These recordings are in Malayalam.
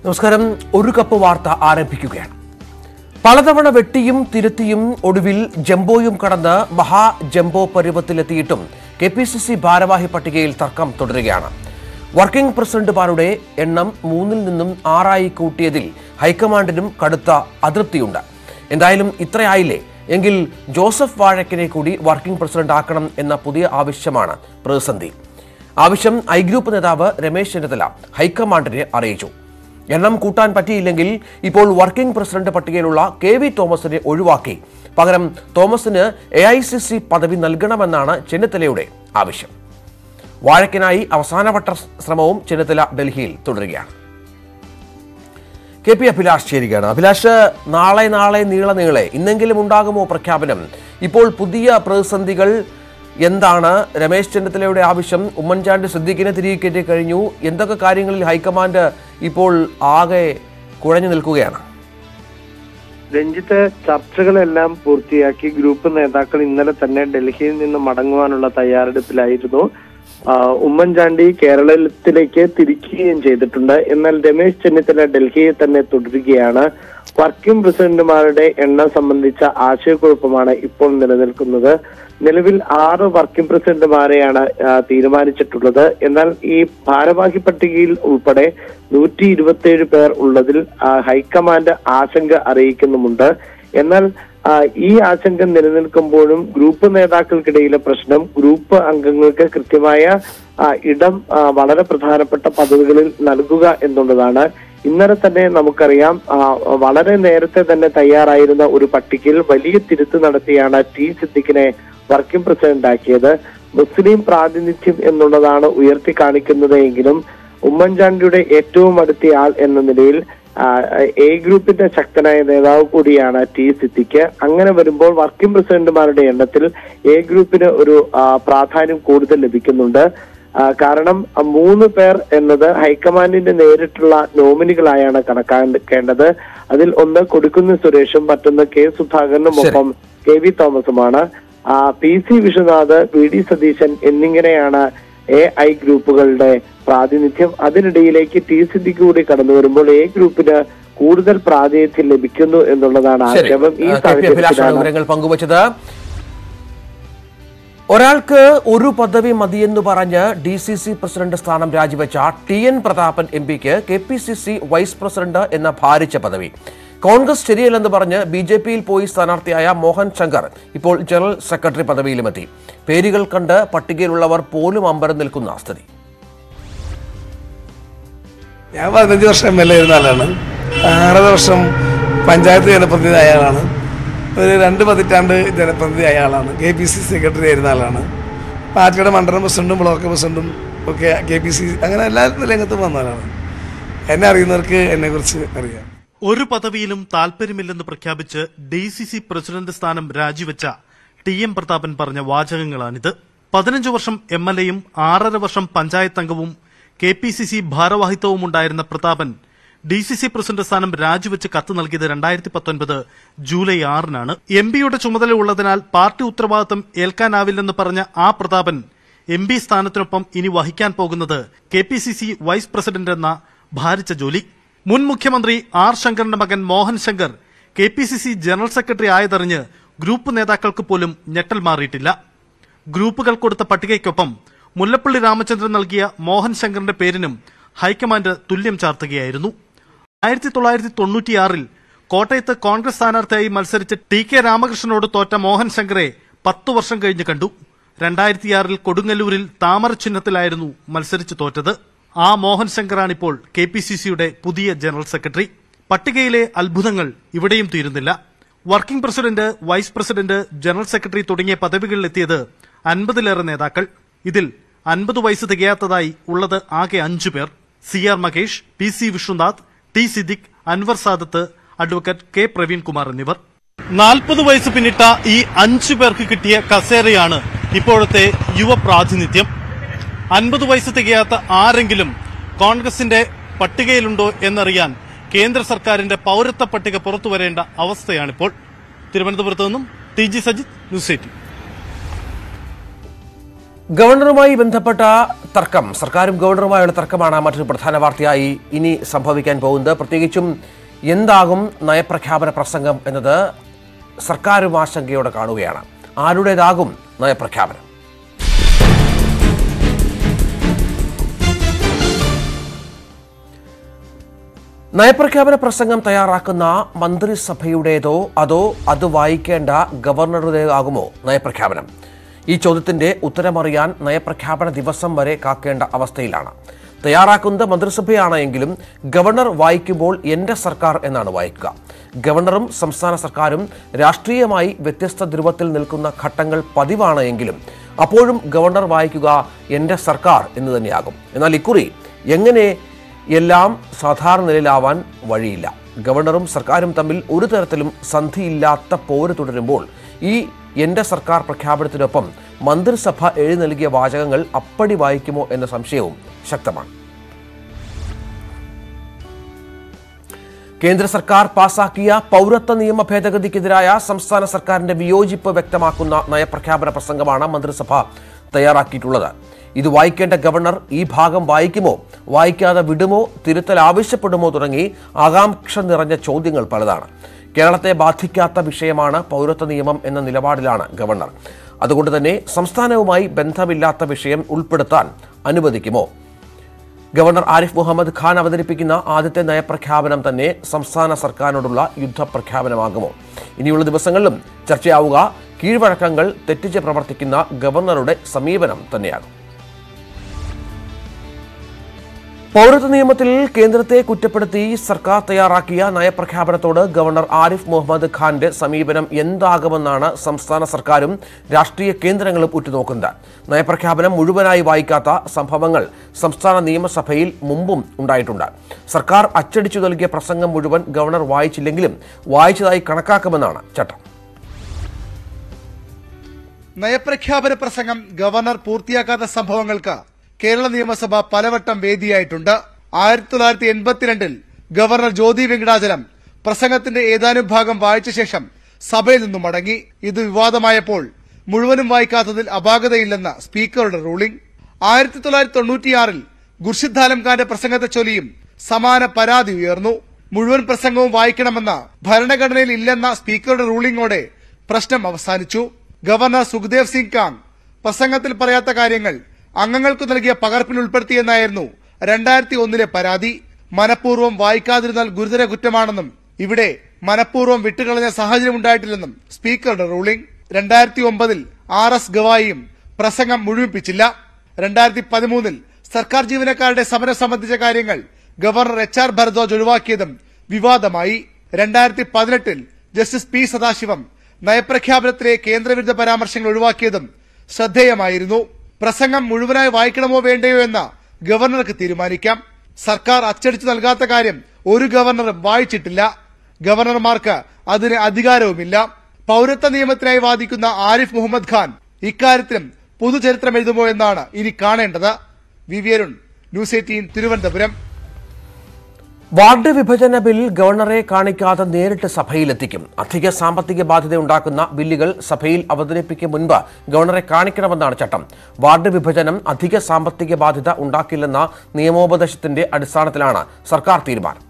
നമസ്കാരം ഒരു കപ്പ് വാർത്ത ആരംഭിക്കുകയാണ് പലതവണ വെട്ടിയും തിരുത്തിയും ഒടുവിൽ ജംബോയും കടന്ന് മഹാ ജംബോ പരുവത്തിലെത്തിയിട്ടും കെ പി സി സി ഭാരവാഹി പട്ടികയിൽ തർക്കം തുടരുകയാണ് വർക്കിംഗ് പ്രസിഡന്റുമാരുടെ എണ്ണം മൂന്നിൽ നിന്നും ആറായി കൂട്ടിയതിൽ ഹൈക്കമാൻഡിനും കടുത്ത അതൃപ്തിയുണ്ട് എന്തായാലും ഇത്രയായില്ലേ എങ്കിൽ ജോസഫ് വാഴക്കിനെ കൂടി വർക്കിംഗ് പ്രസിഡന്റ് ആക്കണം എന്ന പുതിയ ആവശ്യമാണ് പ്രതിസന്ധി ആവശ്യം ഐ ഗ്രൂപ്പ് നേതാവ് രമേശ് ചെന്നിത്തല ഹൈക്കമാൻഡിനെ അറിയിച്ചു എണ്ണം കൂട്ടാൻ പറ്റിയില്ലെങ്കിൽ ഇപ്പോൾ വർക്കിംഗ് പ്രസിഡന്റ് പട്ടികയിലുള്ള കെ വി തോമസിനെ ഒഴിവാക്കി പകരം തോമസിന് എ ഐ സി സി പദവി നൽകണമെന്നാണ് ചെന്നിത്തലയുടെ ആവശ്യം വാഴക്കിനായി അവസാനവട്ട ശ്രമവും ചെന്നിത്തല ഡൽഹിയിൽ തുടരുകയാണ് കെ പി അഭിലാഷ് ചേരുകയാണ് അഭിലാഷ് നാളെ നാളെ നീള നീളെ ഇന്നെങ്കിലും ഉണ്ടാകുമോ പ്രഖ്യാപനം ഇപ്പോൾ പുതിയ പ്രതിസന്ധികൾ എന്താണ് രമേശ് ചെന്നിത്തലയുടെ ആവശ്യം ഉമ്മൻചാണ്ടി സിദ്ദീഖിനെ തിരികെ കയറ്റി കഴിഞ്ഞു എന്തൊക്കെ കാര്യങ്ങളിൽ ഹൈക്കമാൻഡ് ഇപ്പോൾ ആകെ കുഴഞ്ഞു നിൽക്കുകയാണ് രഞ്ജിത്ത് ചർച്ചകളെല്ലാം പൂർത്തിയാക്കി ഗ്രൂപ്പ് നേതാക്കൾ ഇന്നലെ തന്നെ ഡൽഹിയിൽ നിന്ന് മടങ്ങുവാനുള്ള തയ്യാറെടുപ്പിലായിരുന്നു ആ, ഉമ്മൻചാണ്ടി കേരളത്തിലേക്ക് തിരിക്കുകയും ചെയ്തിട്ടുണ്ട് എന്നാൽ രമേശ് ചെന്നിത്തല ഡൽഹിയിൽ തന്നെ തുടരുകയാണ് വർക്കിംഗ് പ്രസിഡന്റുമാരുടെ എണ്ണം സംബന്ധിച്ച ആശയക്കുഴപ്പമാണ് ഇപ്പോൾ നിലനിൽക്കുന്നത് നിലവിൽ ആറ് വർക്കിംഗ് പ്രസിഡന്റുമാരെയാണ് ആ, തീരുമാനിച്ചിട്ടുള്ളത് എന്നാൽ ഈ ഭാരവാഹി പട്ടികയിൽ ഉൾപ്പെടെ നൂറ്റി ഇരുപത്തിയേഴ് പേർ ഉള്ളതിൽ ആ, ഹൈക്കമാൻഡ് ആശങ്ക അറിയിക്കുന്നുമുണ്ട് എന്നാൽ ആ, ഈ ആശങ്ക നിലനിൽക്കുമ്പോഴും ഗ്രൂപ്പ് നേതാക്കൾക്കിടയിലെ പ്രശ്നം ഗ്രൂപ്പ് അംഗങ്ങൾക്ക് കൃത്യമായ ആ, ഇടം ആ, വളരെ പ്രധാനപ്പെട്ട പദവികളിൽ നൽകുക എന്നുള്ളതാണ് ഇന്നലെ തന്നെ നമുക്കറിയാം ആ, വളരെ നേരത്തെ തന്നെ തയ്യാറായിരുന്ന ഒരു പട്ടികയിൽ വലിയ തിരുത്ത് നടത്തിയാണ് ടി സിദ്ദിഖിനെ വർക്കിംഗ് പ്രസിഡന്റ് ആക്കിയത് മുസ്ലിം പ്രാതിനിധ്യം എന്നുള്ളതാണ് ഉയർത്തി കാണിക്കുന്നത് എങ്കിലും ഉമ്മൻചാണ്ടിയുടെ ഏറ്റവും അടുത്ത ആൾ എന്ന നിലയിൽ ആ, എ ഗ്രൂപ്പിന്റെ ശക്തനായ നേതാവ് കൂടിയാണ് ടി സിദ്ദിഖ് അങ്ങനെ വരുമ്പോൾ വർക്കിംഗ് പ്രസിഡന്റുമാരുടെ എണ്ണത്തിൽ എ ഗ്രൂപ്പിന് ഒരു ആ, പ്രാധാന്യം കൂടുതൽ ലഭിക്കുന്നുണ്ട് ആ, കാരണം ആ, മൂന്ന് പേർ എന്നത് ഹൈക്കമാൻഡിന്റെ നേരിട്ടുള്ള നോമിനികളായാണ് കണക്കാക്കേണ്ടത് അതിൽ ഒന്ന് കൊടിക്കുന്ന് സുരേഷും മറ്റൊന്ന് കെ സുധാകരനും ഒപ്പം കെ വി തോമസുമാണ് ആ, P C Vishwanath V D Satheesan എന്നിങ്ങനെയാണ് എ ഐ ഗ്രൂപ്പുകളുടെ പ്രാതിനിധ്യം അതിനിടയിലേക്ക് ടി സിദ്ദിഖ് കൂടി കടന്നു വരുമ്പോൾ എ ഗ്രൂപ്പിന് കൂടുതൽ പ്രാതിനിധ്യം ലഭിക്കുന്നു എന്നുള്ളതാണ് ശരി ആക്ഷേപം ഈ ആ, കെ പി അഭിലാഷാണ് സാഹചര്യത്തിലാണ് വിവരങ്ങൾ പങ്കുവച്ചത് ഒരാൾക്ക് ഒരു പദവി മതിയെന്ന് പറഞ്ഞ് ഡി സി സി പ്രസിഡന്റ് സ്ഥാനം രാജിവെച്ച ടി എൻ പ്രതാപൻ എം പിക്ക് K P C C vice president എന്ന ഭാരിച്ച പദവി കോൺഗ്രസ് ശരിയല്ലെന്ന് പറഞ്ഞ് ബി ജെ പിയിൽ പോയി സ്ഥാനാർത്ഥിയായ മോഹൻ ശങ്കർ ഇപ്പോൾ ജനറൽ സെക്രട്ടറി പദവിയിലുമെത്തി പേരുകൾ കണ്ട് പട്ടികയിലുള്ളവർ പോലും അമ്പരം നിൽക്കുന്ന സ്ഥിതി ഞാൻ പതിനഞ്ച് വർഷം എം എൽ എ ആയിരുന്ന ആളാണ് ആറര വർഷം പഞ്ചായത്ത് ജനപ്രതിനിധി ആയ ആളാണ് ഒരു രണ്ട് പതിറ്റാണ്ട് ജനപ്രതിനിധി ആയ ആളാണ് കെ പി സി സെക്രട്ടറി ആയിരുന്ന ആളാണ് പാർട്ടിയുടെ മണ്ഡലം പ്രസിഡന്റും ബ്ലോക്ക് പ്രസിഡന്റും ഒക്കെ കെ പി സി അങ്ങനെ എല്ലാ രംഗത്തും വന്ന ആളാണ് എന്നെ അറിയുന്നവർക്ക് എന്നെക്കുറിച്ച് അറിയാം ഒരു പദവിയിലും താൽപര്യമില്ലെന്ന് പ്രഖ്യാപിച്ച് ഡി സി സി പ്രസിഡന്റ് സ്ഥാനം രാജിവെച്ച ടി എം പ്രതാപൻ പറഞ്ഞ വാചകങ്ങളാണിത് പതിനഞ്ചു വർഷം എം എൽ എയും ആറര വർഷം പഞ്ചായത്ത് അംഗവും കെ പി സി സി ഭാരവാഹിത്വവും ഉണ്ടായിരുന്ന Prathapan D C C president സ്ഥാനം രാജിവെച്ച് കത്ത് നൽകിയത് രണ്ടായിരത്തി പത്തൊൻപത് ജൂലൈ ആറിനാണ് എം പിയുടെ ചുമതല ഉള്ളതിനാൽ പാർട്ടി ഉത്തരവാദിത്തം ഏൽക്കാനാവില്ലെന്ന് പറഞ്ഞ ആ പ്രതാപൻ എം പി സ്ഥാനത്തിനൊപ്പം ഇനി വഹിക്കാൻ പോകുന്നത് K P C C vice president എന്ന ഭാരിച്ച ജോലി മുൻ മുഖ്യമന്ത്രി ആർ ശങ്കറിന്റെ മകൻ Mohan Shankar K P C C general secretary ആയതറിഞ്ഞ് ഗ്രൂപ്പ് നേതാക്കൾക്ക് പോലും ഞെട്ടൽ മാറിയിട്ടില്ല ഗ്രൂപ്പുകൾ കൊടുത്ത പട്ടികയ്ക്കൊപ്പം മുല്ലപ്പള്ളി രാമചന്ദ്രൻ നൽകിയ മോഹൻ ശങ്കറിന്റെ പേരിനും ഹൈക്കമാൻഡ് തുല്യം ചാർത്തുകയായിരുന്നു ആയിരത്തി തൊള്ളായിരത്തി തൊണ്ണൂറ്റിയാറിൽ കോട്ടയത്ത് കോൺഗ്രസ് സ്ഥാനാർത്ഥിയായി മത്സരിച്ച ടി കെ രാമകൃഷ്ണനോട് തോറ്റ മോഹൻ ശങ്കറെ പത്തു വർഷം കഴിഞ്ഞ് കണ്ടു രണ്ടായിരത്തിയാറിൽ കൊടുങ്ങല്ലൂരിൽ താമര ചിഹ്നത്തിലായിരുന്നു മത്സരിച്ച് തോറ്റത് ആ മോഹൻ ശങ്കറാണിപ്പോൾ കെ പി സി സിയുടെ പുതിയ ജനറൽ സെക്രട്ടറി പട്ടികയിലെ അത്ഭുതങ്ങൾ ഇവിടെയും തീരുന്നില്ല working president vice president general secretary തുടങ്ങിയ പദവികളിലെത്തിയത് അൻപതിലേറെ നേതാക്കൾ ഇതിൽ അൻപത് വയസ്സ് തികയാത്തതായി ഉള്ളത് ആകെ അഞ്ചു പേർ C R Mahesh P C Vishnunath T Siddique Anwar Sadath advocate K Praveenkumar എന്നിവർ നാൽപ്പത് വയസ്സ് പിന്നിട്ട ഈ അഞ്ചു പേർക്ക് കിട്ടിയ കസേരയാണ് ഇപ്പോഴത്തെ യുവ പ്രാതിനിധ്യം അൻപത് വയസ്സ് തികയാത്ത ആരെങ്കിലും കോൺഗ്രസിന്റെ പട്ടികയിലുണ്ടോ എന്നറിയാൻ കേന്ദ്ര സർക്കാരിന്റെ പൗരത്വ പട്ടിക പുറത്തുവരേണ്ട അവസ്ഥയാണിപ്പോൾ തിരുവനന്തപുരത്ത് നിന്നും T G Sajith news eighteen ഗവർണറുമായി ബന്ധപ്പെട്ട തർക്കം സർക്കാരും ഗവർണറുമായുള്ള തർക്കമാണ് മറ്റൊരു പ്രധാന വാർത്തയായി ഇനി സംഭവിക്കാൻ പോകുന്നത് പ്രത്യേകിച്ചും എന്താകും നയപ്രഖ്യാപന പ്രസംഗം എന്നത് സർക്കാരും ആശങ്കയോടെ കാണുകയാണ് ആരുടേതാകും നയപ്രഖ്യാപനം നയപ്രഖ്യാപന പ്രസംഗം തയ്യാറാക്കുന്ന മന്ത്രിസഭയുടേതോ അതോ അത് വായിക്കേണ്ട ഗവർണറുടേതാകുമോ നയപ്രഖ്യാപനം ഈ ചോദ്യത്തിന്റെ ഉത്തരമറിയാൻ നയപ്രഖ്യാപന ദിവസം വരെ കാക്കേണ്ട അവസ്ഥയിലാണ് തയ്യാറാക്കുന്നത് മന്ത്രിസഭയാണ് എങ്കിലും ഗവർണർ വായിക്കുമ്പോൾ എന്റെ സർക്കാർ എന്നാണ് വായിക്കുക ഗവർണറും സംസ്ഥാന സർക്കാരും രാഷ്ട്രീയമായി വ്യത്യസ്ത ധ്രുവത്തിൽ നിൽക്കുന്ന ഘട്ടങ്ങൾ പതിവാണ് എങ്കിലും അപ്പോഴും ഗവർണർ വായിക്കുക എന്റെ സർക്കാർ എന്ന് തന്നെയാകും എന്നാൽ ഇക്കുറി എങ്ങനെ എല്ലാം സാധാരണ നിലയിലാവാൻ വഴിയില്ല ഗവർണറും സർക്കാരും തമ്മിൽ ഒരു തരത്തിലും സന്ധിയില്ലാത്ത പോര് തുടരുമ്പോൾ ഈ എന്റെ സർക്കാർ പ്രഖ്യാപനത്തിനൊപ്പം മന്ത്രിസഭ എഴുതി നൽകിയ വാചകങ്ങൾ അപ്പടി വായിക്കുമോ എന്ന സംശയവും ശക്തമാണ് കേന്ദ്ര സർക്കാർ പാസാക്കിയ പൗരത്വ നിയമ ഭേദഗതിക്കെതിരായ സംസ്ഥാന സർക്കാരിന്റെ വിയോജിപ്പ് വ്യക്തമാക്കുന്ന നയപ്രഖ്യാപന പ്രസംഗമാണ് മന്ത്രിസഭ തയ്യാറാക്കിയിട്ടുള്ളത് ഇത് വായിക്കേണ്ട ഗവർണർ ഈ ഭാഗം വായിക്കുമോ വായിക്കാതെ വിടുമോ തിരുത്തൽ ആവശ്യപ്പെടുമോ തുടങ്ങി ആകാംക്ഷ നിറഞ്ഞ ചോദ്യങ്ങൾ പലതാണ് കേരളത്തെ ബാധിക്കാത്ത വിഷയമാണ് പൗരത്വ നിയമം എന്ന നിലപാടിലാണ് ഗവർണർ അതുകൊണ്ട് തന്നെ സംസ്ഥാനവുമായി ബന്ധമില്ലാത്ത വിഷയം ഉൾപ്പെടുത്താൻ അനുവദിക്കുമോ ഗവർണർ ആരിഫ് മുഹമ്മദ് ഖാൻ അവതരിപ്പിക്കുന്ന ആദ്യത്തെ നയപ്രഖ്യാപനം തന്നെ സംസ്ഥാന സർക്കാരിനോടുള്ള യുദ്ധപ്രഖ്യാപനമാകുമോ ഇനിയുള്ള ദിവസങ്ങളിലും ചർച്ചയാവുക കീഴ്വഴക്കങ്ങൾ തെറ്റിച്ച് പ്രവർത്തിക്കുന്ന ഗവർണറുടെ സമീപനം തന്നെയാകും പൗരത്വ നിയമത്തിൽ കേന്ദ്രത്തെ കുറ്റപ്പെടുത്തി സർക്കാർ തയ്യാറാക്കിയ നയപ്രഖ്യാപനത്തോട് ഗവർണർ ആരിഫ് മുഹമ്മദ് ഖാന്റെ സമീപനം എന്താകുമെന്നാണ് സംസ്ഥാന സർക്കാരും രാഷ്ട്രീയ കേന്ദ്രങ്ങളും ഉറ്റുനോക്കുന്നത് നയപ്രഖ്യാപനം മുഴുവനായി വായിക്കാത്ത സംഭവങ്ങൾ സംസ്ഥാന നിയമസഭയിൽ മുമ്പും ഉണ്ടായിട്ടുണ്ട് സർക്കാർ അച്ചടിച്ചു നൽകിയ പ്രസംഗം മുഴുവൻ ഗവർണർ വായിച്ചില്ലെങ്കിലും വായിച്ചതായി കണക്കാക്കുമെന്നാണ് ചട്ടം നയപ്രഖ്യാപന പ്രസംഗം ഗവർണർ പൂർത്തിയാക്കാത്ത സംഭവങ്ങൾക്ക് കേരള നിയമസഭ പലവട്ടം വേദിയായിട്ടുണ്ട് ആയിരത്തി തൊള്ളായിരത്തി എൺപത്തിരണ്ടിൽ ഗവർണർ ജ്യോതി വെങ്കടാചലം പ്രസംഗത്തിന്റെ ഏതാനും ഭാഗം വായിച്ച ശേഷം സഭയിൽ നിന്നും മടങ്ങി ഇത് വിവാദമായപ്പോൾ മുഴുവനും വായിക്കാത്തതിൽ അപാകതയില്ലെന്ന സ്പീക്കറുടെ റൂളിംഗ് ആയിരത്തി തൊള്ളായിരത്തി തൊണ്ണൂറ്റിയാറിൽ ഖുർഷിദ് ആലം ഖാന്റെ പ്രസംഗത്തെ ചൊല്ലിയും സമാന പരാതി ഉയർന്നു മുഴുവൻ പ്രസംഗവും വായിക്കണമെന്ന ഭരണഘടനയിൽ ഇല്ലെന്ന സ്പീക്കറുടെ റൂളിംഗോടെ പ്രശ്നം അവസാനിച്ചു ഗവർണർ സുഖ്ദേവ് സിംഗ് കാങ് പ്രസംഗത്തിൽ പറയാത്ത കാര്യങ്ങൾ അംഗങ്ങൾക്ക് നൽകിയ പകർപ്പിൽ ഉൾപ്പെടുത്തിയെന്നായിരുന്നു രണ്ടായിരത്തി ഒന്നിലെ പരാതി മനഃപൂർവ്വം വായിക്കാതിരുന്നാൽ ഗുരുതര കുറ്റമാണെന്നും ഇവിടെ മനഃപൂർവ്വം വിട്ടുകളഞ്ഞ സാഹചര്യമുണ്ടായിട്ടില്ലെന്നും സ്പീക്കറുടെ റൂളിംഗ് രണ്ടായിരത്തി ഒമ്പതിൽ ആർ എസ് ഗവായിയും പ്രസംഗം മുഴുമിപ്പിച്ചില്ല രണ്ടായിരത്തി പതിമൂന്നിൽ സർക്കാർ ജീവനക്കാരുടെ സമരം സംബന്ധിച്ച കാര്യങ്ങൾ ഗവർണർ എച്ച് ആർ ഭരദ്വാജ് ഒഴിവാക്കിയതും വിവാദമായി രണ്ടായിരത്തി പതിനെട്ടിൽ ജസ്റ്റിസ് പി സദാശിവം നയപ്രഖ്യാപനത്തിലെ കേന്ദ്രവിരുദ്ധ പരാമർശങ്ങൾ ഒഴിവാക്കിയതും ശ്രദ്ധേയമായിരുന്നു പ്രസംഗം മുഴുവനായി വായിക്കണമോ വേണ്ടയോ എന്ന ഗവർണർക്ക് തീരുമാനിക്കാം സർക്കാർ അച്ചടിച്ചു നൽകാത്ത കാര്യം ഒരു ഗവർണറും വായിച്ചിട്ടില്ല ഗവർണർമാർക്ക് അതിന് അധികാരവുമില്ല പൗരത്വ നിയമത്തിനായി വാദിക്കുന്ന ആരിഫ് മുഹമ്മദ് ഖാൻ ഇക്കാര്യത്തിലും പൊതുചരിത്രം എഴുതുമോ എന്നാണ് ഇനി കാണേണ്ടത് V V Arun news eighteen Thiruvananthapuram ward വിഭജന ബിൽ ഗവർണറെ കാണിക്കാതെ നേരിട്ട് സഭയിലെത്തിക്കും അധിക സാമ്പത്തിക ബാധ്യത ഉണ്ടാക്കുന്ന ബില്ലുകൾ സഭയിൽ അവതരിപ്പിക്കും മുൻപ് ഗവർണറെ കാണിക്കണമെന്നാണ് ചട്ടം വാർഡ് വിഭജനം അധിക സാമ്പത്തിക ബാധ്യത ഉണ്ടാക്കില്ലെന്ന നിയമോപദേശത്തിന്റെ അടിസ്ഥാനത്തിലാണ് സർക്കാർ തീരുമാനം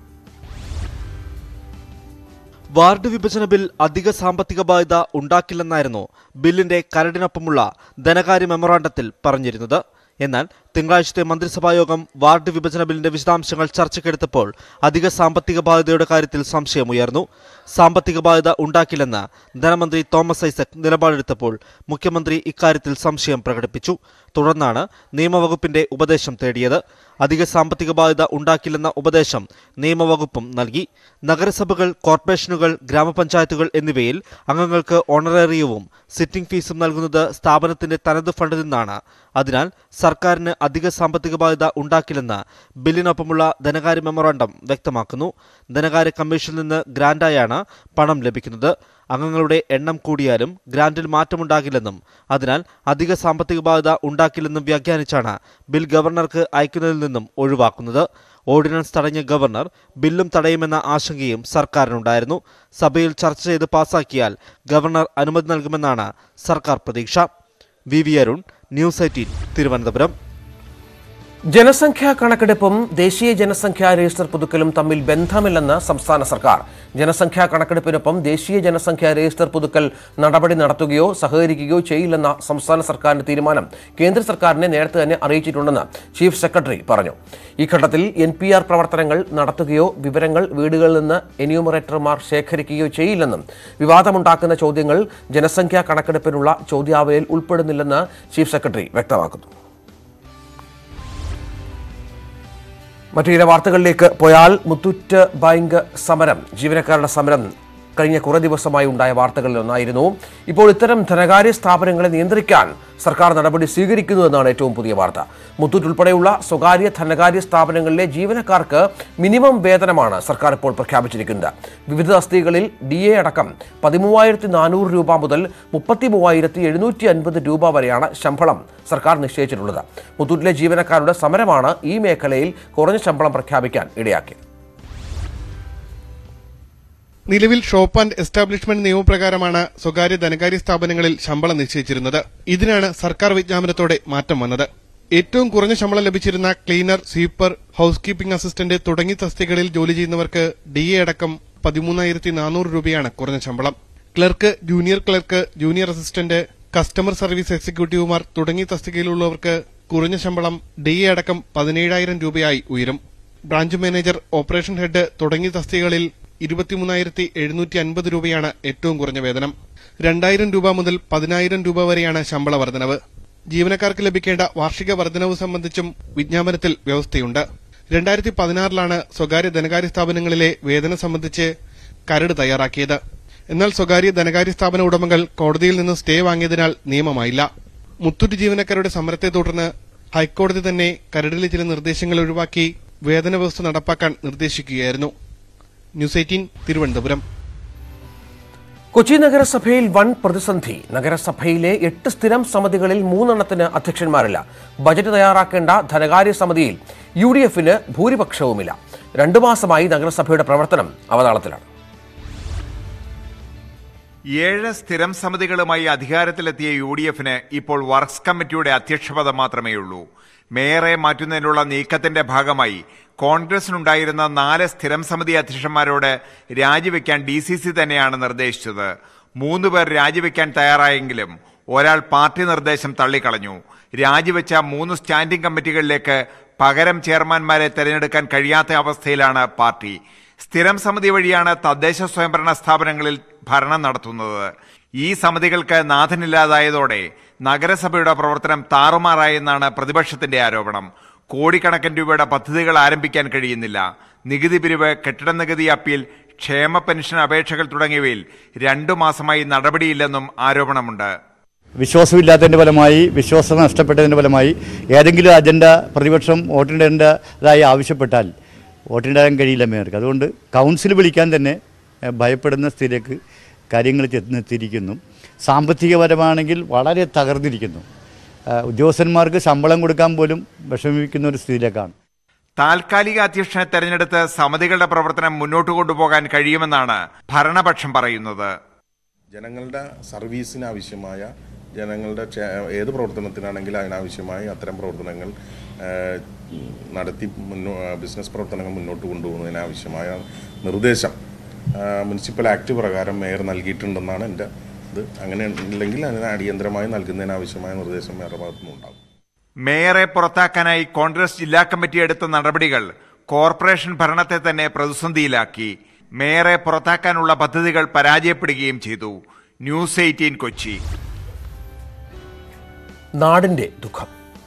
വാർഡ് വിഭജന ബിൽ അധിക സാമ്പത്തിക ബാധ്യത ഉണ്ടാക്കില്ലെന്നായിരുന്നു ബില്ലിന്റെ കരടിനൊപ്പമുള്ള ധനകാര്യ മെമ്മോറാണ്ടത്തിൽ പറഞ്ഞിരുന്നത് എന്നാൽ തിങ്കളാഴ്ചത്തെ മന്ത്രിസഭായോഗം വാർഡ് വിഭജന ബില്ലിന്റെ വിശദാംശങ്ങൾ ചർച്ചയ്ക്കെടുത്തപ്പോൾ അധിക സാമ്പത്തിക ബാധ്യതയുടെ കാര്യത്തിൽ സംശയമുയർന്നു സാമ്പത്തിക ബാധ്യത ഉണ്ടാക്കില്ലെന്ന് ധനമന്ത്രി തോമസ് ഐസക് നിലപാടെടുത്തപ്പോൾ മുഖ്യമന്ത്രി ഇക്കാര്യത്തിൽ സംശയം പ്രകടിപ്പിച്ചു തുടർന്നാണ് നിയമവകുപ്പിന്റെ ഉപദേശം തേടിയത് അധിക സാമ്പത്തിക ബാധ്യത ഉണ്ടാക്കില്ലെന്ന ഉപദേശം നിയമവകുപ്പും നൽകി നഗരസഭകൾ കോർപ്പറേഷനുകൾ ഗ്രാമപഞ്ചായത്തുകൾ എന്നിവയിൽ അംഗങ്ങൾക്ക് ഓണറേറിയവും സിറ്റിംഗ് ഫീസും നൽകുന്നത് സ്ഥാപനത്തിന്റെ തനത് ഫണ്ടിൽ നിന്നാണ് അതിനാൽ സർക്കാരിന് അധിക സാമ്പത്തിക ബാധ്യത ഉണ്ടാക്കില്ലെന്ന് ബില്ലിനൊപ്പമുള്ള ധനകാര്യ മെമ്മോറാണ്ടം വ്യക്തമാക്കുന്നു ധനകാര്യ കമ്മീഷനിൽ നിന്ന് ഗ്രാന്റായാണ് പണം ലഭിക്കുന്നത് അംഗങ്ങളുടെ എണ്ണം കൂടിയാലും ഗ്രാന്റിൽ മാറ്റമുണ്ടാകില്ലെന്നും അതിനാൽ അധിക സാമ്പത്തിക ബാധ്യത ഉണ്ടാക്കില്ലെന്നും വ്യാഖ്യാനിച്ചാണ് ബിൽ ഗവർണർക്ക് അയക്കുന്നതിൽ നിന്നും ഒഴിവാക്കുന്നത് ഓർഡിനൻസ് തടഞ്ഞ ഗവർണർ ബില്ലും തടയുമെന്ന ആശങ്കയും സർക്കാരിനുണ്ടായിരുന്നു സഭയിൽ ചർച്ച ചെയ്ത് പാസാക്കിയാൽ ഗവർണർ അനുമതി നൽകുമെന്നാണ് സർക്കാർ പ്രതീക്ഷ V V Arun news eighteen Thiruvananthapuram ജനസംഖ്യാ കണക്കെടുപ്പും ദേശീയ ജനസംഖ്യാ രജിസ്റ്റർ പുതുക്കലും തമ്മിൽ ബന്ധമില്ലെന്ന് സംസ്ഥാന സർക്കാർ ജനസംഖ്യാ കണക്കെടുപ്പിനൊപ്പം ദേശീയ ജനസംഖ്യാ രജിസ്റ്റർ പുതുക്കൽ നടപടി നടത്തുകയോ സഹകരിക്കുകയോ ചെയ്യില്ലെന്ന സംസ്ഥാന സർക്കാരിന്റെ തീരുമാനം കേന്ദ്ര സർക്കാരിനെ നേരത്തെ തന്നെ അറിയിച്ചിട്ടുണ്ടെന്ന് ചീഫ് സെക്രട്ടറി പറഞ്ഞു ഈ ഘട്ടത്തിൽ എൻ പി ആർ പ്രവർത്തനങ്ങൾ നടത്തുകയോ വിവരങ്ങൾ വീടുകളിൽ നിന്ന് എന്യൂമറേറ്റർമാർ ശേഖരിക്കുകയോ ചെയ്യില്ലെന്നും വിവാദമുണ്ടാക്കുന്ന ചോദ്യങ്ങൾ ജനസംഖ്യാ കണക്കെടുപ്പിനുള്ള ചോദ്യാവലിയിൽ ഉൾപ്പെടുന്നില്ലെന്ന് ചീഫ് സെക്രട്ടറി വ്യക്തമാക്കുന്നു മറ്റു ചില വാർത്തകളിലേക്ക് പോയാൽ മുത്തൂറ്റ് ബാങ്ക് സമരം ജീവനക്കാരുടെ സമരം കഴിഞ്ഞ കുറേ ദിവസമായി ഉണ്ടായ വാർത്തകളിൽ ഒന്നായിരുന്നു ഇപ്പോൾ ഇത്തരം ധനകാര്യ സ്ഥാപനങ്ങളെ നിയന്ത്രിക്കാൻ സർക്കാർ നടപടി സ്വീകരിക്കുന്നു എന്നാണ് ഏറ്റവും പുതിയ വാർത്ത മുത്തൂറ്റ് ഉൾപ്പെടെയുള്ള സ്വകാര്യ ധനകാര്യ സ്ഥാപനങ്ങളിലെ ജീവനക്കാർക്ക് മിനിമം വേതനമാണ് സർക്കാർ ഇപ്പോൾ പ്രഖ്യാപിച്ചിരിക്കുന്നത് വിവിധ തസ്തികകളിൽ ഡി എ അടക്കം പതിമൂവായിരത്തി നാനൂറ് രൂപ മുതൽ മുപ്പത്തി മൂവായിരത്തി എഴുന്നൂറ്റി അൻപത് രൂപ വരെയാണ് ശമ്പളം സർക്കാർ നിശ്ചയിച്ചിട്ടുള്ളത് മുത്തൂറ്റിലെ ജീവനക്കാരുടെ സമരമാണ് ഈ മേഖലയിൽ കുറഞ്ഞ ശമ്പളം പ്രഖ്യാപിക്കാൻ ഇടയാക്കിയത് നിലവിൽ ഷോപ്പ് ആൻഡ് എസ്റ്റാബ്ലിഷ്മെന്റ് നിയമപ്രകാരമാണ് സ്വകാര്യ ധനകാര്യ സ്ഥാപനങ്ങളിൽ ശമ്പളം നിശ്ചയിച്ചിരുന്നത് ഇതിനാണ് സർക്കാർ വിജ്ഞാപനത്തോടെ മാറ്റം വന്നത് ഏറ്റവും കുറഞ്ഞ ശമ്പളം ലഭിച്ചിരുന്ന cleaner sweeper house keeping assistant തുടങ്ങി തസ്തികകളിൽ ജോലി ചെയ്യുന്നവർക്ക് ഡി എ അടക്കം പതിമൂന്നായിരത്തി നാനൂറ് രൂപയാണ് കുറഞ്ഞ ശമ്പളം clerk junior clerk junior assistant customer service എക്സിക്യൂട്ടീവുമാർ തുടങ്ങി തസ്തികയിലുള്ളവർക്ക് കുറഞ്ഞ ശമ്പളം ഡി എ അടക്കം പതിനേഴായിരം രൂപയായി ഉയരും ബ്രാഞ്ച് മാനേജർ ഓപ്പറേഷൻ ഹെഡ് തുടങ്ങിയ തസ്തികകളിൽ ഇരുപത്തിമൂന്നായിരത്തി എഴുന്നൂറ്റി അൻപത് രൂപയാണ് ഏറ്റവും കുറഞ്ഞ വേതനം രണ്ടായിരം രൂപ മുതൽ പതിനായിരം രൂപ വരെയാണ് ശമ്പള വർധനവ് ജീവനക്കാർക്ക് ലഭിക്കേണ്ട വാർഷിക വർധനവ് സംബന്ധിച്ചും വിജ്ഞാപനത്തിൽ വ്യവസ്ഥയുണ്ട് രണ്ടായിരത്തി പതിനാറിലാണ് സ്വകാര്യ ധനകാര്യ സ്ഥാപനങ്ങളിലെ വേതനം സംബന്ധിച്ച് കരട് തയ്യാറാക്കിയത് എന്നാൽ സ്വകാര്യ ധനകാര്യ സ്ഥാപന ഉടമകൾ കോടതിയിൽ നിന്ന് സ്റ്റേ വാങ്ങിയതിനാൽ നിയമമായില്ല മുത്തൂറ്റ് ജീവനക്കാരുടെ സമരത്തെ തുടർന്ന് ഹൈക്കോടതി തന്നെ കരടിലെ ചില നിർദ്ദേശങ്ങൾ ഒഴിവാക്കി വേതന വ്യവസ്ഥ നടപ്പാക്കാൻ നിർദ്ദേശിക്കുകയായിരുന്നു ന്യൂസ് എയ്റ്റീൻ തിരുവനന്തപുരം കൊച്ചി നഗരസഭയിൽ വൻ പ്രതിസന്ധി നഗരസഭയിലെ എട്ട് സ്ഥിരം സമിതികളിൽ മൂന്നെണ്ണത്തിന് അധ്യക്ഷന്മാരില്ല ബജറ്റ് തയ്യാറാക്കേണ്ട ധനകാര്യ സമിതിയിൽ യു ഡി എഫിന് ഭൂരിപക്ഷവുമില്ല രണ്ടു മാസമായി നഗരസഭയുടെ പ്രവർത്തനം അവതാളത്തിലാണ് ഏഴ് സ്ഥിരം സമിതികളുമായി അധികാരത്തിലെത്തിയ യു ഡി എഫിന് ഇപ്പോൾ വർക്ക്സ് കമ്മിറ്റിയുടെ അധ്യക്ഷപദം മാത്രമേയുള്ളൂ മേയറെ മാറ്റുന്നതിനുള്ള നീക്കത്തിന്റെ ഭാഗമായി കോൺഗ്രസിനുണ്ടായിരുന്ന നാല് സ്ഥിരം സമിതി അധ്യക്ഷന്മാരോട് രാജിവെക്കാൻ ഡി സി സി തന്നെയാണ് നിർദ്ദേശിച്ചത് മൂന്ന് പേർ രാജിവെക്കാൻ തയ്യാറായെങ്കിലും ഒരാൾ പാർട്ടി നിർദ്ദേശം തള്ളിക്കളഞ്ഞു രാജിവെച്ച മൂന്ന് സ്റ്റാൻഡിംഗ് കമ്മിറ്റികളിലേക്ക് പകരം ചെയർമാൻമാരെ തെരഞ്ഞെടുക്കാൻ കഴിയാത്ത അവസ്ഥയിലാണ് പാർട്ടി സ്ഥിരം സമിതി വഴിയാണ് തദ്ദേശ സ്വയംഭരണ സ്ഥാപനങ്ങളിൽ ഭരണം നടത്തുന്നത് ഈ സമിതികൾക്ക് നാഥനില്ലാതായതോടെ നഗരസഭയുടെ പ്രവർത്തനം താറുമാറായെന്നാണ് പ്രതിപക്ഷത്തിന്റെ ആരോപണം കോടിക്കണക്കിന് രൂപയുടെ പദ്ധതികൾ ആരംഭിക്കാൻ കഴിയുന്നില്ല നികുതി പിരിവ് കെട്ടിട നികുതി അപ്പീൽ ക്ഷേമ പെൻഷൻ അപേക്ഷകൾ തുടങ്ങിയവയിൽ രണ്ടു മാസമായി നടപടിയില്ലെന്നും ആരോപണമുണ്ട് വിശ്വാസമില്ലാത്തതിൻ്റെ ഫലമായി വിശ്വാസം നഷ്ടപ്പെട്ടതിൻ്റെ ഫലമായി ഏതെങ്കിലും അജണ്ട പ്രതിപക്ഷം വോട്ടിടേണ്ടതായി ആവശ്യപ്പെട്ടാൽ വോട്ടിടാൻ കഴിയില്ല മേയർക്ക് അതുകൊണ്ട് കൗൺസിൽ വിളിക്കാൻ തന്നെ എഹ്, ഭയപ്പെടുന്ന സ്ഥിതിയിലേക്ക് കാര്യങ്ങൾ ചെന്നെത്തിയിരിക്കുന്നു സാമ്പത്തികപരമാണെങ്കിൽ വളരെ തകർന്നിരിക്കുന്നു ഏഹ്, ഉദ്യോഗസ്ഥന്മാർക്ക് ശമ്പളം കൊടുക്കാൻ പോലും വിഷമിക്കുന്ന ഒരു സ്ഥിതിയിലേക്കാണ് താൽക്കാലിക അധ്യക്ഷനെ തെരഞ്ഞെടുത്ത് സമിതികളുടെ പ്രവർത്തനം മുന്നോട്ട് കൊണ്ടുപോകാൻ കഴിയുമെന്നാണ് ഭരണപക്ഷം പറയുന്നത് ജനങ്ങളുടെ സർവീസിന് ആവശ്യമായ ജനങ്ങളുടെ ക്ഷേ- ഏത് പ്രവർത്തനത്തിനാണെങ്കിലും അതിനാവശ്യമായി അത്തരം പ്രവർത്തനങ്ങൾ ഏഹ്, നടത്തി മുന്നോ ബിസിനസ് പ്രവർത്തനങ്ങൾ മുന്നോട്ട് കൊണ്ടുപോകുന്നതിനാവശ്യമായ നിർദ്ദേശം ഏഹ്, മുനിസിപ്പൽ ആക്ട് പ്രകാരം മേയർ നൽകിയിട്ടുണ്ടെന്നാണ് എൻ്റെ ഇത് അങ്ങനെ ഉണ്ടെങ്കിൽ അതിന് അടിയന്തരമായി നൽകുന്നതിനാവശ്യമായ നിർദ്ദേശം മേയറുടെ ഭാഗത്തുനിന്നുണ്ടാകും മേയറെ പുറത്താക്കാനായി കോൺഗ്രസ് ജില്ലാ കമ്മിറ്റി എടുത്ത നടപടികൾ കോർപ്പറേഷൻ ഭരണത്തെ തന്നെ പ്രതിസന്ധിയിലാക്കി മേയറെ പുറത്താക്കാനുള്ള പദ്ധതികൾ പരാജയപ്പെടുകയും ചെയ്തു ന്യൂസ് എയ്റ്റീൻ കൊച്ചി നാടിന്റെ ദുഃഖം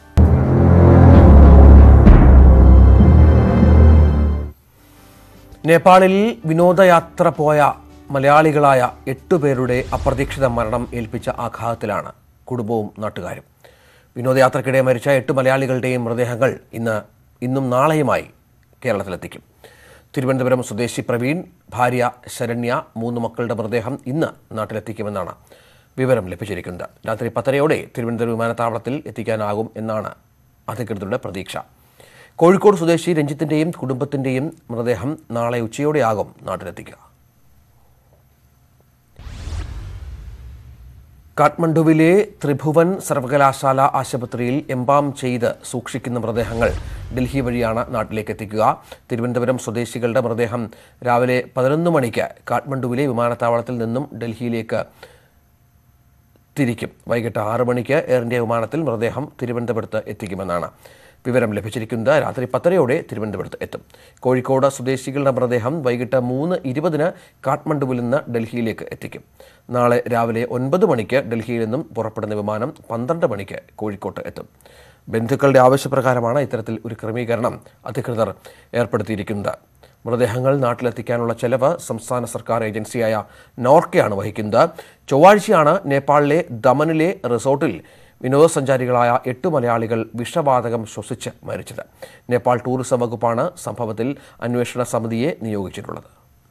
നേപ്പാളിൽ വിനോദയാത്ര പോയ മലയാളികളായ എട്ടുപേരുടെ അപ്രതീക്ഷിത മരണം ഏൽപ്പിച്ച ആഘാതത്തിലാണ് കുടുംബവും നാട്ടുകാരും വിനോദയാത്രക്കിടെ മരിച്ച എട്ട് മലയാളികളുടെയും മൃതദേഹങ്ങൾ ഇന്ന് ഇന്നും നാളെയുമായി കേരളത്തിലെത്തിക്കും തിരുവനന്തപുരം സ്വദേശി പ്രവീൺ ഭാര്യ ശരണ്യ മൂന്ന് മക്കളുടെ മൃതദേഹം ഇന്ന് നാട്ടിലെത്തിക്കുമെന്നാണ് വിവരം ലഭിച്ചിരിക്കുന്നത് രാത്രി പത്തരയോടെ തിരുവനന്തപുരം വിമാനത്താവളത്തിൽ എത്തിക്കാനാകും എന്നാണ് അധികൃതരുടെ പ്രതീക്ഷ കോഴിക്കോട് സ്വദേശി രഞ്ജിത്തിന്റെയും കുടുംബത്തിന്റെയും മൃതദേഹം നാളെ ഉച്ചയോടെയാകും നാട്ടിലെത്തിക്കുക കാഠ്മണ്ഡുവിലെ ത്രിഭുവൻ സർവകലാശാല ആശുപത്രിയിൽ എംബാം ചെയ്ത് സൂക്ഷിക്കുന്ന മൃതദേഹങ്ങൾ ഡൽഹി വഴിയാണ് നാട്ടിലേക്ക് എത്തിക്കുക തിരുവനന്തപുരം സ്വദേശികളുടെ മൃതദേഹം രാവിലെ പതിനൊന്ന് മണിക്ക് കാഠ്മണ്ഡുവിലെ വിമാനത്താവളത്തിൽ നിന്നും ഡൽഹിയിലേക്ക് തിരിക്കും വൈകിട്ട് ആറ് മണിക്ക് എയർ ഇന്ത്യ വിമാനത്തിൽ മൃതദേഹം തിരുവനന്തപുരത്ത് എത്തിക്കുമെന്നാണ് വിവരം ലഭിച്ചിരിക്കുന്നത് രാത്രി പത്തരയോടെ തിരുവനന്തപുരത്ത് എത്തും കോഴിക്കോട് സ്വദേശികളുടെ മൃതദേഹം വൈകിട്ട് മൂന്ന് ഇരുപതിന് കാഠ്മണ്ഡുവിൽ നിന്ന് ഡൽഹിയിലേക്ക് എത്തിക്കും നാളെ രാവിലെ ഒൻപത് മണിക്ക് ഡൽഹിയിൽ നിന്നും പുറപ്പെടുന്ന വിമാനം പന്ത്രണ്ട് മണിക്ക് കോഴിക്കോട്ട് എത്തും ബന്ധുക്കളുടെ ആവശ്യപ്രകാരമാണ് ഇത്തരത്തിൽ ഒരു ക്രമീകരണം അധികൃതർ ഏർപ്പെടുത്തിയിരിക്കുന്നത് മൃതദേഹങ്ങൾ നാട്ടിലെത്തിക്കാനുള്ള ചെലവ് സംസ്ഥാന സർക്കാർ ഏജൻസിയായ നോർക്കയാണ് വഹിക്കുന്നത് ചൊവ്വാഴ്ചയാണ് നേപ്പാളിലെ ദമനിലെ റിസോർട്ടിൽ വിനോദസഞ്ചാരികളായ എട്ട് മലയാളികൾ വിഷവാതകം ശ്വസിച്ച് മരിച്ചത് നേപ്പാൾ ടൂറിസം വകുപ്പാണ് സംഭവത്തിൽ അന്വേഷണ സമിതിയെ നിയോഗിച്ചിട്ടുള്ളത്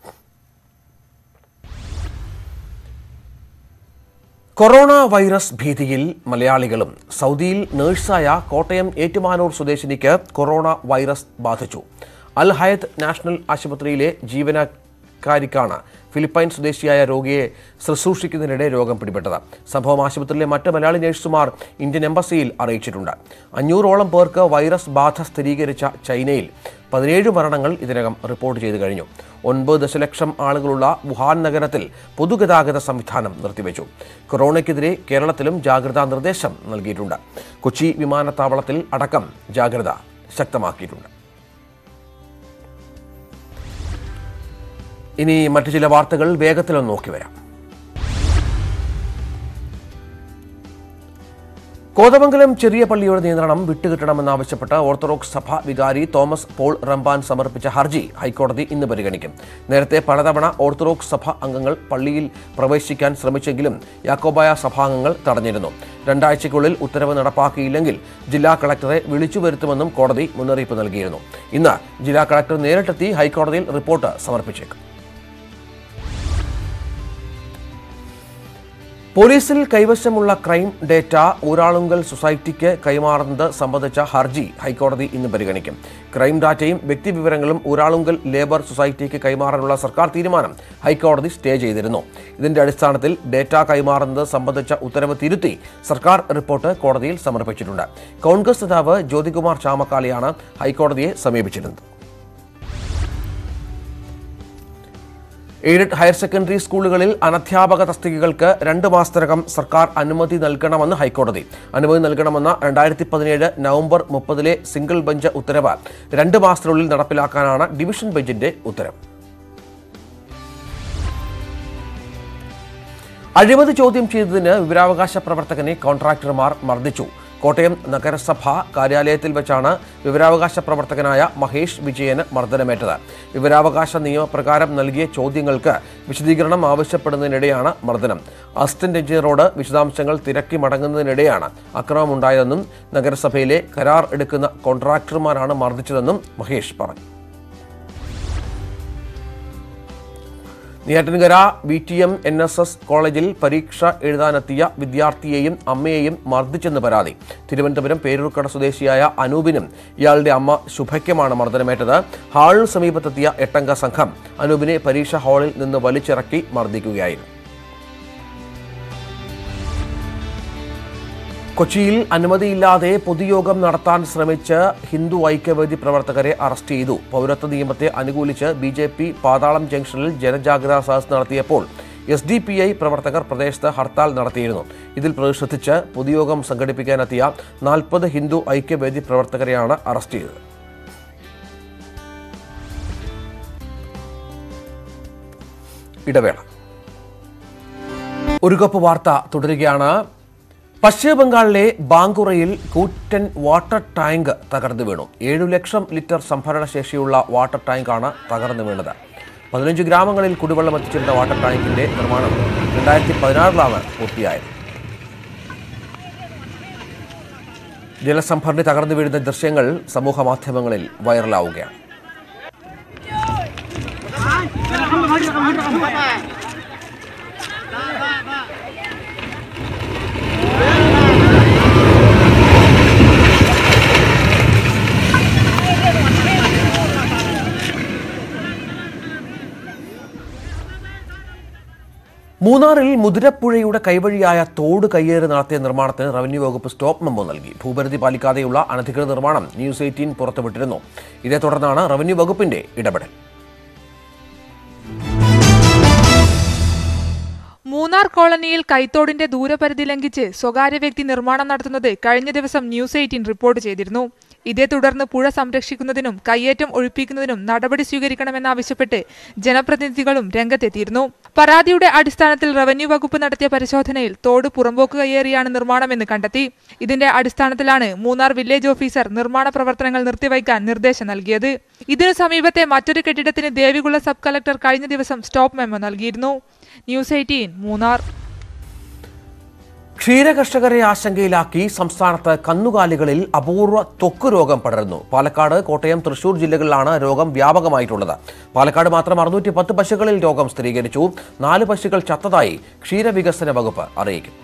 കൊറോണ വൈറസ് ഭീതിയിൽ മലയാളികളും സൗദിയിൽ നഴ്സായ കോട്ടയം ഏറ്റുമാനൂർ സ്വദേശിനിക്ക് കൊറോണ വൈറസ് ബാധിച്ചു അൽ ഹയത്ത് നാഷണൽ ആശുപത്രിയിലെ ജീവനക്കാരിക്കാണ് ഫിലിപ്പൈൻ സ്വദേശിയായ രോഗിയെ ശുശ്രൂഷിക്കുന്നതിനിടെ രോഗം പിടിപെട്ടത് സംഭവം ആശുപത്രിയിലെ മറ്റ് മലയാളി നഴ്സുമാർ ഇന്ത്യൻ എംബസിയിൽ അറിയിച്ചിട്ടുണ്ട് അഞ്ഞൂറോളം പേർക്ക് വൈറസ് ബാധ സ്ഥിരീകരിച്ച ചൈനയിൽ പതിനേഴ് മരണങ്ങൾ ഇതിനകം റിപ്പോർട്ട് ചെയ്തു കഴിഞ്ഞു ഒൻപത് ദശലക്ഷം ആളുകളുള്ള വുഹാൻ നഗരത്തിൽ പൊതുഗതാഗത സംവിധാനം നിർത്തിവെച്ചു കൊറോണയ്ക്കെതിരെ കേരളത്തിലും ജാഗ്രതാ നിർദ്ദേശം നൽകിയിട്ടുണ്ട് കൊച്ചി വിമാനത്താവളത്തിൽ അടക്കം ജാഗ്രത ശക്തമാക്കിയിട്ടുണ്ട് ഇനി മറ്റു ചില വാർത്തകൾ വേഗത്തിലൊന്ന് നോക്കി വരാം കോതമംഗലം ചെറിയ പള്ളിയുടെ നിയന്ത്രണം വിട്ടുകിട്ടണമെന്നാവശ്യപ്പെട്ട് ഓർത്തഡോക്സ് സഭ വികാരി തോമസ് പോൾ റംബാൻ സമർപ്പിച്ച ഹർജി ഹൈക്കോടതി ഇന്ന് പരിഗണിക്കും നേരത്തെ പലതവണ ഓർത്തഡോക്സ് സഭ അംഗങ്ങൾ പള്ളിയിൽ പ്രവേശിക്കാൻ ശ്രമിച്ചെങ്കിലും യാക്കോബായ സഭാംഗങ്ങൾ തടഞ്ഞിരുന്നു രണ്ടാഴ്ചയ്ക്കുള്ളിൽ ഉത്തരവ് നടപ്പാക്കിയില്ലെങ്കിൽ ജില്ലാ കളക്ടറെ വിളിച്ചു വരുത്തുമെന്നും കോടതി മുന്നറിയിപ്പ് നൽകിയിരുന്നു ഇന്ന് ജില്ലാ കളക്ടർ നേരിട്ടെത്തി ഹൈക്കോടതിയിൽ റിപ്പോർട്ട് സമർപ്പിച്ചേക്കും പോലീസിൽ കൈവശമുള്ള ക്രൈം ഡേറ്റ ഊരാളുങ്കൽ സൊസൈറ്റിക്ക് കൈമാറുന്നത് സംബന്ധിച്ച ഹർജി ഹൈക്കോടതി ഇന്ന് പരിഗണിക്കും ക്രൈം ഡാറ്റയും വ്യക്തിവിവരങ്ങളും ഊരാളുങ്കൽ ലേബർ സൊസൈറ്റിക്ക് കൈമാറാനുള്ള സർക്കാർ തീരുമാനം ഹൈക്കോടതി സ്റ്റേ ചെയ്തിരുന്നു ഇതിന്റെ അടിസ്ഥാനത്തിൽ ഡേറ്റ കൈമാറുന്നത് സംബന്ധിച്ച ഉത്തരവ് തിരുത്തി സർക്കാർ റിപ്പോർട്ട് കോടതിയിൽ സമർപ്പിച്ചിട്ടുണ്ട് കോൺഗ്രസ് നേതാവ് ജ്യോതികുമാർ ചാമക്കാലിയാണ് ഹൈക്കോടതിയെ സമീപിച്ചിരുന്നത് എയ്ഡഡ് ഹയർ സെക്കൻഡറി സ്കൂളുകളിൽ അനധ്യാപക തസ്തികകൾക്ക് രണ്ട് മാസത്തിനകം സർക്കാർ അനുമതി നൽകണമെന്ന് ഹൈക്കോടതി അനുമതി നൽകണമെന്ന രണ്ടായിരത്തി പതിനേഴ് നവംബർ മുപ്പതിലെ സിംഗിൾ ബെഞ്ച് ഉത്തരവ് രണ്ട് മാസത്തിനുള്ളിൽ നടപ്പിലാക്കാനാണ് ഡിവിഷൻ ബെഞ്ചിന്റെ ഉത്തരവ് അഴിമതി ചോദ്യം ചെയ്തതിന് വിവരാവകാശ പ്രവർത്തകനെ കോൺട്രാക്ടർമാർ മർദ്ദിച്ചു കോട്ടയം നഗരസഭ കാര്യാലയത്തിൽ വെച്ചാണ് വിവരാവകാശ പ്രവർത്തകനായ മഹേഷ് വിജയന് മർദ്ദനമേറ്റത് വിവരാവകാശ നിയമപ്രകാരം നൽകിയ ചോദ്യങ്ങൾക്ക് വിശദീകരണം ആവശ്യപ്പെടുന്നതിനിടെയാണ് മർദ്ദനം അസിസ്റ്റന്റ് എഞ്ചിനീയറോട് വിശദാംശങ്ങൾ തിരക്കി മടങ്ങുന്നതിനിടെയാണ് അക്രമമുണ്ടായതെന്നും നഗരസഭയിലെ കരാർ എടുക്കുന്ന കോൺട്രാക്ടർമാരാണ് മർദ്ദിച്ചതെന്നും മഹേഷ് പറഞ്ഞു Neyyattinkara B T M N S S കോളേജിൽ പരീക്ഷ എഴുതാനെത്തിയ വിദ്യാർത്ഥിയെയും അമ്മയെയും മർദ്ദിച്ചെന്ന് പരാതി തിരുവനന്തപുരം പേരൂർക്കട സ്വദേശിയായ അനൂപിനും ഇയാളുടെ അമ്മ ശുഭയ്ക്കുമാണ് മർദ്ദനമേറ്റത് ഹാളിന് സമീപത്തെത്തിയ എട്ടംഗ സംഘം അനൂപിനെ പരീക്ഷാ ഹാളിൽ നിന്ന് വലിച്ചിറക്കി മർദ്ദിക്കുകയായിരുന്നു കൊച്ചിയിൽ അനുമതിയില്ലാതെ പൊതുയോഗം നടത്താൻ ശ്രമിച്ച് ഹിന്ദു ഐക്യവേദി പ്രവർത്തകരെ അറസ്റ്റ് ചെയ്തു പൗരത്വ നിയമത്തെ അനുകൂലിച്ച് ബി ജെ പി പാതാളം ജംഗ്ഷനിൽ ജനജാഗ്രതാ സദസ് നടത്തിയപ്പോൾ എസ് ഡി പി ഐ പ്രവർത്തകർ പ്രദേശത്ത് ഹർത്താൽ നടത്തിയിരുന്നു ഇതിൽ പ്രതിഷേധിച്ച് പൊതുയോഗം സംഘടിപ്പിക്കാനെത്തിയ നാൽപ്പത് ഹിന്ദു ഐക്യവേദി പ്രവർത്തകരെയാണ് അറസ്റ്റ് ചെയ്തത് ഇടവേള ഒരു കപ്പ് വാർത്ത തുടരുകയാണ് പശ്ചിമബംഗാളിലെ ബാങ്കുറയിൽ കൂറ്റൻ വാട്ടർ ടാങ്ക് തകർന്നു വീണു ഏഴു ലക്ഷം ലിറ്റർ സംഭരണ ശേഷിയുള്ള വാട്ടർ ടാങ്കാണ് തകർന്നു വീണത് പതിനഞ്ച് ഗ്രാമങ്ങളിൽ കുടിവെള്ളം എത്തിച്ചിരുന്ന വാട്ടർ ടാങ്കിന്റെ നിർമ്മാണം രണ്ടായിരത്തി പതിനാറിലാണ് പൂർത്തിയായത് ജലസംഭരണി തകർന്നു വീഴുന്ന ദൃശ്യങ്ങൾ സമൂഹ മാധ്യമങ്ങളിൽ വൈറലാവുകയാണ് മൂന്നാറിൽ മുതിരപ്പുഴയുടെ കൈവഴിയായ തോട് കയ്യേറി നടത്തിയ നിർമ്മാണത്തിന് റവന്യൂ വകുപ്പ് സ്റ്റോപ്പ് മെമ്മോ നൽകി ഭൂപരിധി പാലിക്കാതെയുള്ള അനധികൃത നിർമ്മാണം ന്യൂസ് എയ്റ്റീൻ പുറത്തുവിട്ടിരുന്നു ഇതേ തുടർന്നാണ് റവന്യൂ വകുപ്പിന്റെ ഇടപെടൽ മൂന്നാർ കോളനിയിൽ കൈത്തോടിന്റെ ദൂരപരിധി ലംഘിച്ച് സ്വകാര്യ വ്യക്തി നിർമ്മാണം നടത്തുന്നത് കഴിഞ്ഞ ദിവസം ന്യൂസ് എയ്റ്റീൻ റിപ്പോർട്ട് ചെയ്തിരുന്നു ഇതേ തുടർന്ന് പുഴ സംരക്ഷിക്കുന്നതിനും കയ്യേറ്റം ഒഴിപ്പിക്കുന്നതിനും നടപടി സ്വീകരിക്കണമെന്നാവശ്യപ്പെട്ട് ജനപ്രതിനിധികളും രംഗത്തെത്തിയിരുന്നു പരാതിയുടെ അടിസ്ഥാനത്തിൽ റവന്യൂ വകുപ്പ് നടത്തിയ പരിശോധനയിൽ തോട് പുറമ്പോക്ക് കയ്യേറിയാണ് നിർമ്മാണമെന്ന് കണ്ടെത്തി ഇതിന്റെ അടിസ്ഥാനത്തിലാണ് മൂന്നാർ വില്ലേജ് ഓഫീസർ നിർമ്മാണ പ്രവർത്തനങ്ങൾ നിർത്തിവയ്ക്കാൻ നിർദ്ദേശം നൽകിയത് ഇതിനു സമീപത്തെ മറ്റൊരു കെട്ടിടത്തിന് ദേവികുള സബ് കളക്ടർ കഴിഞ്ഞ ദിവസം സ്റ്റോപ്പ് മെമ്മോ നൽകിയിരുന്നു ന്യൂസ് എയ്റ്റീൻ മൂന്നാർ ക്ഷീരകർഷകരെ ആശങ്കയിലാക്കി സംസ്ഥാനത്ത് കന്നുകാലികളിൽ അപൂർവ ത്വക്ക് രോഗം പടരുന്നു പാലക്കാട് കോട്ടയം തൃശൂർ ജില്ലകളിലാണ് രോഗം വ്യാപകമായിട്ടുള്ളത് പാലക്കാട് മാത്രം അറുന്നൂറ്റി പത്ത് പശുക്കളിൽ രോഗം സ്ഥിരീകരിച്ചു നാല് പശുക്കൾ ചത്തതായി ക്ഷീരവികസന വകുപ്പ് അറിയിക്കും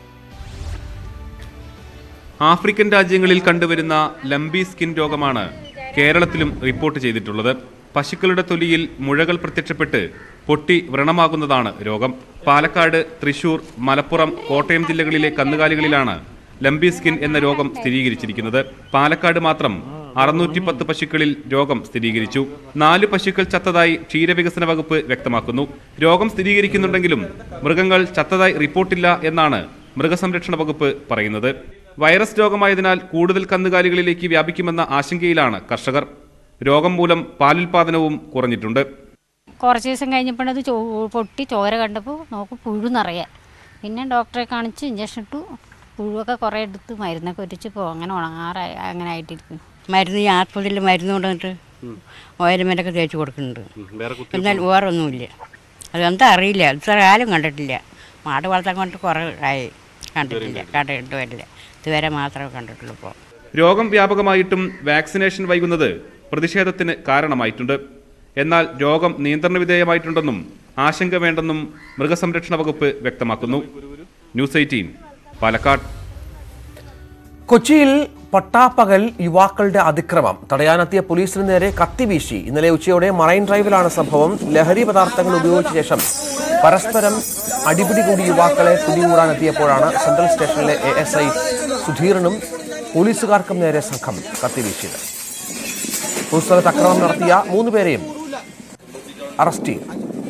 ആഫ്രിക്കൻ രാജ്യങ്ങളിൽ കണ്ടുവരുന്ന ലംബി സ്കിൻ രോഗമാണ് കേരളത്തിലും റിപ്പോർട്ട് ചെയ്തിട്ടുള്ളത് പശുക്കളുടെ തൊലിയിൽ മുഴകൾ പ്രത്യക്ഷപ്പെട്ട് പൊട്ടി വ്രണമാകുന്നതാണ് രോഗം പാലക്കാട് തൃശൂർ മലപ്പുറം കോട്ടയം ജില്ലകളിലെ കന്നുകാലികളിലാണ് ലംബി സ്കിൻ എന്ന രോഗം സ്ഥിരീകരിച്ചിരിക്കുന്നത് പാലക്കാട് മാത്രം അറുന്നൂറ്റി പത്ത് പശുക്കളിൽ രോഗം സ്ഥിരീകരിച്ചു നാല് പശുക്കൾ ചത്തതായി ക്ഷീരവികസന വകുപ്പ് വ്യക്തമാക്കുന്നു രോഗം സ്ഥിരീകരിക്കുന്നുണ്ടെങ്കിലും മൃഗങ്ങൾ ചത്തതായി റിപ്പോർട്ടില്ല എന്നാണ് മൃഗസംരക്ഷണ വകുപ്പ് പറയുന്നത് വൈറസ് രോഗമായതിനാൽ കൂടുതൽ കന്നുകാലികളിലേക്ക് വ്യാപിക്കുമെന്ന ആശങ്കയിലാണ് കർഷകർ രോഗം മൂലം പാലുൽപാദനവും കുറഞ്ഞിട്ടുണ്ട് കുറച്ച് ദിവസം കഴിഞ്ഞപ്പോഴത് ചോ പൊട്ടി ചോര കണ്ടപ്പോൾ നമുക്ക് പുഴു നിറയെ പിന്നെ ഡോക്ടറെ കാണിച്ച് ഇഞ്ചക്ഷൻ ഇട്ടു പുഴുവൊക്കെ കുറേ എടുത്ത് മരുന്നൊക്കെ ഒരിച്ച് ഇപ്പോൾ അങ്ങനെ ഉണങ്ങാറായി അങ്ങനെ ആയിട്ടിരിക്കും മരുന്ന് ഈ ആസ്പത്രിയിൽ മരുന്ന് കൊണ്ടുവന്നിട്ട് ഓയിൽമെൻ്റൊക്കെ തേച്ച് കൊടുക്കുന്നുണ്ട് എന്നാൽ വേറെ ഒന്നുമില്ല അതെന്താ അറിയില്ല ഇത്ര കാലം കണ്ടിട്ടില്ല മാട് വളർത്താൻ കൊണ്ട് കുറേ ആയി കണ്ടിട്ടില്ല കണ്ടിട്ട് വരില്ല ഇതുവരെ മാത്രമേ കണ്ടിട്ടുള്ളൂ ഇപ്പോൾ രോഗം വ്യാപകമായിട്ടും വാക്സിനേഷൻ വൈകുന്നത് പ്രതിഷേധത്തിന് കാരണമായിട്ടുണ്ട് എന്നാൽ രോഗം നിയന്ത്രണ വിധേയമായിട്ടുണ്ടെന്നും ആശങ്ക വേണ്ടെന്നും മൃഗസംരക്ഷണ വകുപ്പ് വ്യക്തമാക്കുന്നു ന്യൂസ് എയ്റ്റീൻ പാലക്കാട് കൊച്ചിയിൽ പട്ടാപ്പകൽ യുവാക്കളുടെ അതിക്രമം തടയാനെത്തിയ പോലീസിന് നേരെ കത്തിവീശി ഇന്നലെ ഉച്ചയോടെ മറൈൻ ഡ്രൈവിലാണ് സംഭവം ലഹരി പദാർത്ഥങ്ങൾ ഉപയോഗിച്ച ശേഷം പരസ്പരം അടിപിടി കൂടി യുവാക്കളെ പിടികൂടാനെത്തിയപ്പോഴാണ് സെൻട്രൽ സ്റ്റേഷനിലെ എ എസ് ഐ സുധീറിനും പോലീസുകാർക്കും നേരെ സംഘം കത്തിവീശിയത് പൊതുസ്ഥലത്ത് അക്രമം നടത്തിയ മൂന്ന് പേരെയും അറസ്റ്റ് ചെയ്തു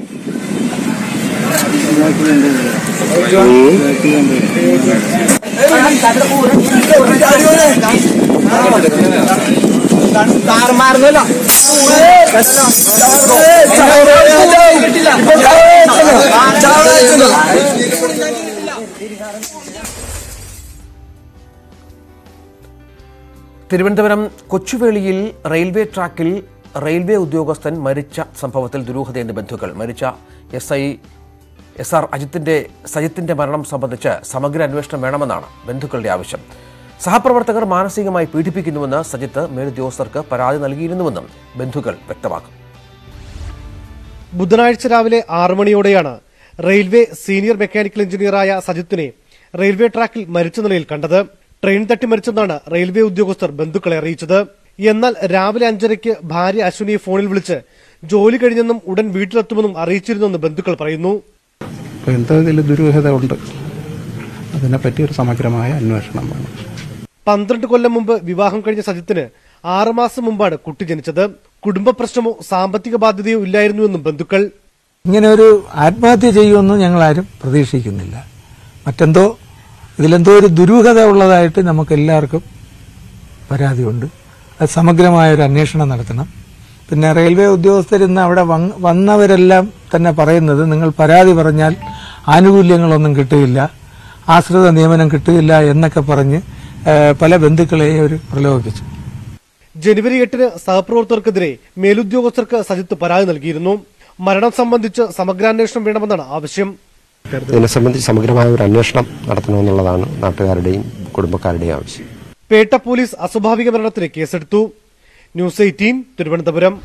തിരുവനന്തപുരം കൊച്ചുവേളിയിൽ റെയിൽവേ ട്രാക്കിൽ റെയിൽവേ ഉദ്യോഗസ്ഥൻ മരിച്ച സംഭവത്തിൽ ദുരൂഹതയെന്ന് ബന്ധുക്കൾ മരിച്ച എസ് ഐ എസ് ആർ അജിത്തിന്റെ സജിത്തിന്റെ മരണം സംബന്ധിച്ച് സമഗ്ര അന്വേഷണം വേണമെന്നാണ് ബന്ധുക്കളുടെ ആവശ്യം സഹപ്രവർത്തകർ മാനസികമായി പീഡിപ്പിക്കുന്നുവെന്ന് സജിത്ത് മേലുദ്യോഗസ്ഥർക്ക് പരാതി നൽകിയിരുന്നുവെന്നും ബന്ധുക്കൾ വ്യക്തമാക്കും ബുധനാഴ്ച രാവിലെ ആറു മണിയോടെയാണ് റെയിൽവേ സീനിയർ മെക്കാനിക്കൽ എഞ്ചിനീയറായ സജിത്തിനെ റെയിൽവേ ട്രാക്കിൽ മരിച്ച നിലയിൽ കണ്ടത് ട്രെയിൻ തട്ടി മരിച്ചെന്നാണ് റെയിൽവേ ഉദ്യോഗസ്ഥർ ബന്ധുക്കളെ അറിയിച്ചത് എന്നാൽ രാവിലെ അഞ്ചരയ്ക്ക് ഭാര്യ അശ്വിനിയെ ഫോണിൽ വിളിച്ച് ജോലി കഴിഞ്ഞെന്നും ഉടൻ വീട്ടിലെത്തുമെന്നും അറിയിച്ചിരുന്നെന്ന് ബന്ധുക്കൾ പറയുന്നു അപ്പോൾ എന്തോ ഇതിൽ ദുരൂഹത ഉണ്ട് അതിനെപ്പറ്റി ഒരു സമഗ്രമായ അന്വേഷണം വേണം പന്ത്രണ്ട് കൊല്ലം മുമ്പ് വിവാഹം കഴിഞ്ഞ സജിത്തിന് ആറുമാസം മുമ്പാണ് കുട്ടി ജനിച്ചത് കുടുംബ പ്രശ്നമോ സാമ്പത്തിക ബാധ്യതയോ ഇല്ലായിരുന്നുവെന്നും ബന്ധുക്കൾ ഇങ്ങനെ ഒരു ആത്മഹത്യ ചെയ്യുമെന്ന് ഞങ്ങളാരും പ്രതീക്ഷിക്കുന്നില്ല മറ്റെന്തോ ഇതിലെന്തോ ഒരു ദുരൂഹത ഉള്ളതായിട്ട് നമുക്ക് എല്ലാവർക്കും പരാതിയുണ്ട് അത് സമഗ്രമായ ഒരു അന്വേഷണം നടത്തണം പിന്നെ റെയിൽവേ ഉദ്യോഗസ്ഥരിന്ന് അവിടെ വന്ന് വന്നവരെല്ലാം തന്നെ പറയുന്നത് നിങ്ങൾ പരാതി പറഞ്ഞാൽ ആനുകൂല്യങ്ങളൊന്നും കിട്ടുകയില്ല ആശ്രിത നിയമനം കിട്ടുകയില്ല എന്നൊക്കെ പറഞ്ഞ് ഏഹ്, പല ബന്ധുക്കളെയും അവർ പ്രലോഭിപ്പിച്ചു ജനുവരി എട്ടിന് സഹപ്രവർത്തകർക്കെതിരെ മേലുദ്യോഗസ്ഥർക്ക് സജിത്ത് പരാതി നൽകിയിരുന്നു മരണം സംബന്ധിച്ച് സമഗ്രാന്വേഷണം വേണമെന്നാണ് ആവശ്യം ഇതിനെ സംബന്ധിച്ച് സമഗ്രമായ ഒരു അന്വേഷണം നടത്തണമെന്നുള്ളതാണ് നാട്ടുകാരുടെയും കുടുംബക്കാരുടെയും ആവശ്യം പേട്ട പോലീസ് അസ്വാഭാവിക മരണത്തിന് കേസെടുത്തു ന്യൂസ് എയ്റ്റീൻ തിരുവനന്തപുരം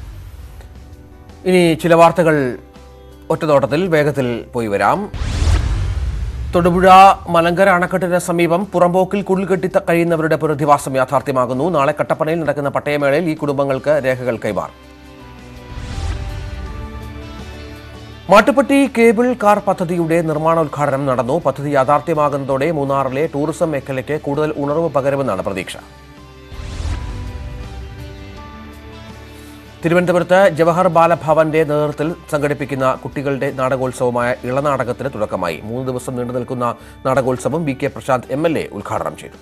ഇനി ചില വാർത്തകൾ ഒറ്റനോട്ടത്തിൽ വേഗത്തിൽ പോയി വരാം തൊടുപുഴ മലങ്കര അണക്കെട്ടിന് സമീപം പുറമ്പോക്കിൽ കുടിൽകെട്ടി ത- കഴിയുന്നവരുടെ പുനരധിവാസം യാഥാർത്ഥ്യമാകുന്നു നാളെ കട്ടപ്പനയിൽ നടക്കുന്ന പട്ടയമേളയിൽ ഈ കുടുംബങ്ങൾക്ക് രേഖകൾ കൈമാറും മാട്ടുപ്പെട്ടി കേബിൾ കാർ പദ്ധതിയുടെ നിർമ്മാണോദ്ഘാടനം നടന്നു പദ്ധതി യാഥാർത്ഥ്യമാകുന്നതോടെ മൂന്നാറിലെ ടൂറിസം മേഖലയ്ക്ക് കൂടുതൽ ഉണർവ് പകരുമെന്നാണ് പ്രതീക്ഷ തിരുവനന്തപുരത്ത് ജവഹർ ബാലഭവന്റെ നേതൃത്വത്തിൽ സംഘടിപ്പിക്കുന്ന കുട്ടികളുടെ നാടകോത്സവമായ ഇളനാടകത്തിന് തുടക്കമായി മൂന്ന് ദിവസം നീണ്ടു നിൽക്കുന്ന നാടകോത്സവം V K Prashanth M L A ഉദ്ഘാടനം ചെയ്തു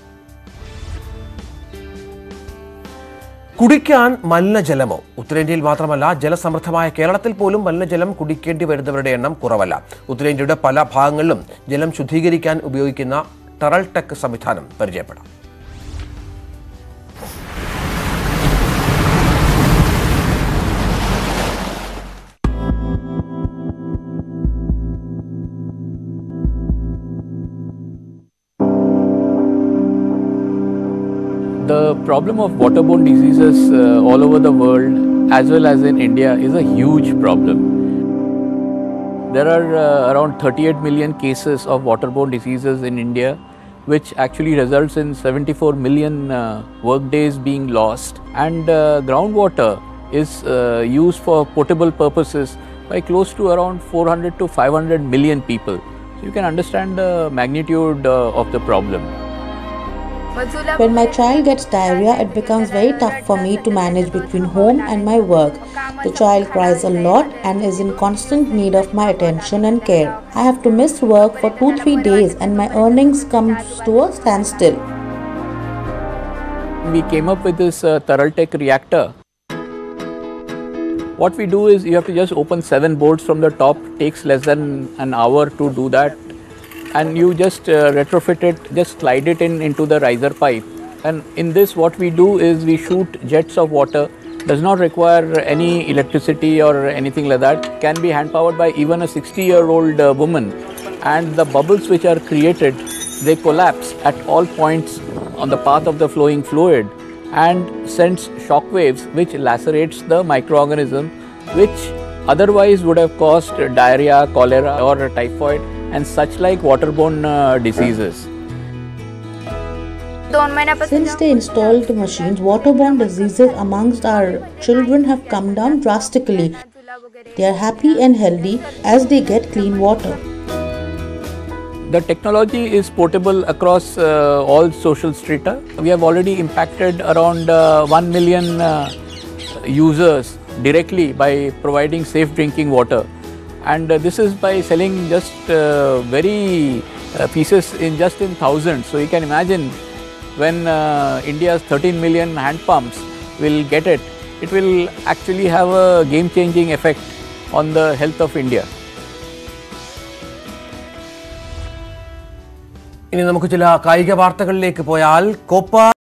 കുടിക്കാൻ മലിനജലമോ ഉത്തരേന്ത്യയിൽ മാത്രമല്ല ജലസമൃദ്ധമായ കേരളത്തിൽ പോലും മലിനജലം കുടിക്കേണ്ടി വരുന്നവരുടെ എണ്ണം കുറവല്ല ഉത്തരേന്ത്യയുടെ പല ഭാഗങ്ങളിലും ജലം ശുദ്ധീകരിക്കാൻ ഉപയോഗിക്കുന്ന ടറൽ ടെക് സംവിധാനം പരിചയപ്പെടാം The problem of waterborne diseases uh, all over the world, as well as in India, is a huge problem. There are uh, around 38 million cases of waterborne diseases in India, which actually results in 74 million uh, work days being lost. And uh, groundwater is uh, used for potable purposes by close to around 400 to 500 million people. So you can understand the magnitude uh, of the problem. When my child gets diarrhea, it becomes very tough for me to manage between home and my work. The child cries a lot and is in constant need of my attention and care. I have to miss work for 2 3 days and my earnings come to a standstill. We came up with this uh, Theraltech reactor. What we do is you have to just open seven bolts from the top, takes less than an hour to do that and you just uh, retrofit it, just slide it in into the riser pipe. And in this, what we do is we shoot jets of water. Does not require any electricity or anything like that. Can be hand powered by even a 60 year old uh, woman. And the bubbles which are created, they collapse at all points on the path of the flowing fluid and sends shock waves which lacerates the microorganism which otherwise would have caused diarrhea, cholera or typhoid and such like waterborne uh, diseases. Since they installed the machines, waterborne diseases amongst our children have come down drastically. They are happy and healthy as they get clean water. The technology is portable across uh, all social strata. We have already impacted around uh, 1 million uh, users directly by providing safe drinking water. And uh, this is by selling just uh, very uh, pieces in just in thousands. So you can imagine when uh, India's 13 million hand pumps will get it, it will actually have a game changing effect on the health of India. ഇനി നമുക്ക് ചില കായിക വാർത്തകളിലേക്ക് പോയാൽ കോപ്പ